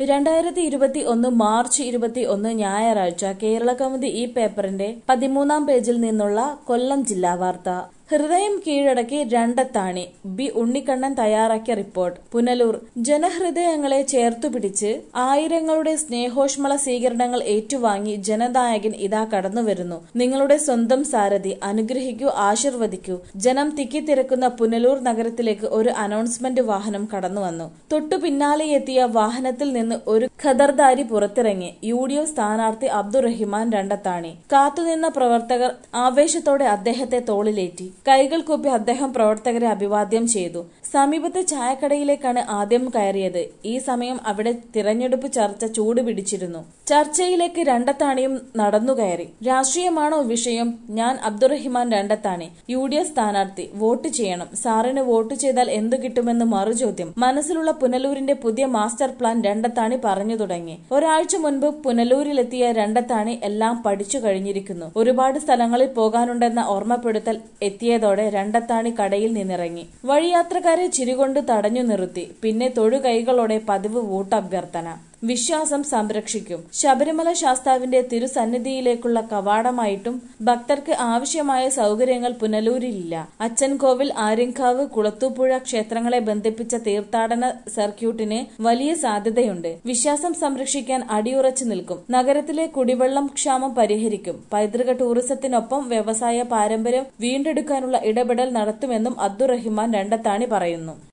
രണ്ടായിരത്തി ഇരുപത്തി ഒന്ന് മാർച്ച് ഇരുപത്തി ഒന്ന് ഞായറാഴ്ച കേരള കൗമുദി ഈ പേപ്പറിന്റെ പതിമൂന്നാം പേജിൽ നിന്നുള്ള കൊല്ലം ജില്ലാ വാർത്ത ഹൃദയം കീഴടക്കി രണ്ടത്താണി ബി ഉണ്ണിക്കണ്ണൻ തയ്യാറാക്കിയ റിപ്പോർട്ട് പുനലൂർ ജനഹൃദയങ്ങളെ ചേർത്തുപിടിച്ച് ആയിരങ്ങളുടെ സ്നേഹോഷ്മള സ്വീകരണങ്ങൾ ഏറ്റുവാങ്ങി ജനനായകൻ ഇതാ കടന്നുവരുന്നു നിങ്ങളുടെ സ്വന്തം സാരഥി അനുഗ്രഹിക്കൂ ആശീർവദിക്കൂ ജനം തിക്കിത്തിരക്കുന്ന പുനലൂർ നഗരത്തിലേക്ക് ഒരു അനൗൺസ്മെന്റ് വാഹനം കടന്നുവന്നു തൊട്ടു പിന്നാലെ എത്തിയ വാഹനത്തിൽ നിന്ന് ഒരു ഖദർദാരി പുറത്തിറങ്ങി യു ഡി എഫ് സ്ഥാനാർത്ഥി അബ്ദുറഹിമാൻ രണ്ടത്താണി കാത്തുനിന്ന പ്രവർത്തകർ ആവേശത്തോടെ അദ്ദേഹത്തെ തോളിലേറ്റി കൈകൾ കൂപ്പി അദ്ദേഹം പ്രവർത്തകരെ അഭിവാദ്യം ചെയ്തു സമീപത്തെ ചായക്കടയിലേക്കാണ് ആദ്യം കയറിയത് ഈ സമയം അവിടെ തിരഞ്ഞെടുപ്പ് ചർച്ച ചൂടുപിടിച്ചിരുന്നു ചർച്ചയിലേക്ക് രണ്ടത്താണിയും നടന്നു കയറി രാഷ്ട്രീയമാണോ വിഷയം ഞാൻ Abdurahiman Randathani U D F സ്ഥാനാർത്ഥി വോട്ട് ചെയ്യണം സാറിന് വോട്ട് ചെയ്താൽ എന്തു കിട്ടുമെന്ന് മറുചോദ്യം മനസ്സിലുള്ള പുനലൂരിന്റെ പുതിയ മാസ്റ്റർ പ്ലാൻ രണ്ടത്താണി പറഞ്ഞു തുടങ്ങി ഒരാഴ്ച മുൻപ് പുനലൂരിലെത്തിയ രണ്ടത്താണി എല്ലാം പഠിച്ചു കഴിഞ്ഞിരിക്കുന്നു ഒരുപാട് സ്ഥലങ്ങളിൽ പോകാനുണ്ടെന്ന ഓർമ്മപ്പെടുത്തൽ എത്തിയതോടെ രണ്ടത്താണി കടയിൽ നിന്നിറങ്ങി വഴിയാത്രക്കാരെ ചിരികൊണ്ട് തടഞ്ഞു നിർത്തി പിന്നെ തൊഴുകൈകളോടെ പതിവ് വോട്ടഭ്യർത്ഥന വിശ്വാസം സംരക്ഷിക്കും ശബരിമല ശാസ്താവിന്റെ തിരുസന്നിധിയിലേക്കുള്ള കവാടമായിട്ടും ഭക്തർക്ക് ആവശ്യമായ സൗകര്യങ്ങൾ പുനലൂരിലില്ല അച്ചൻകോവിൽ ആര്യങ്കാവ് കുളത്തൂപ്പുഴ ക്ഷേത്രങ്ങളെ ബന്ധിപ്പിച്ച തീർത്ഥാടന സർക്യൂട്ടിന് വലിയ സാധ്യതയുണ്ട് വിശ്വാസം സംരക്ഷിക്കാൻ അടിയുറച്ചു നിൽക്കും നഗരത്തിലെ കുടിവെള്ളം ക്ഷാമം പരിഹരിക്കും പൈതൃക ടൂറിസത്തിനൊപ്പം വ്യവസായ പാരമ്പര്യം വീണ്ടെടുക്കാനുള്ള ഇടപെടൽ നടത്തുമെന്നും അബ്ദുറഹിമാൻ രണ്ടത്താണി പറയുന്നു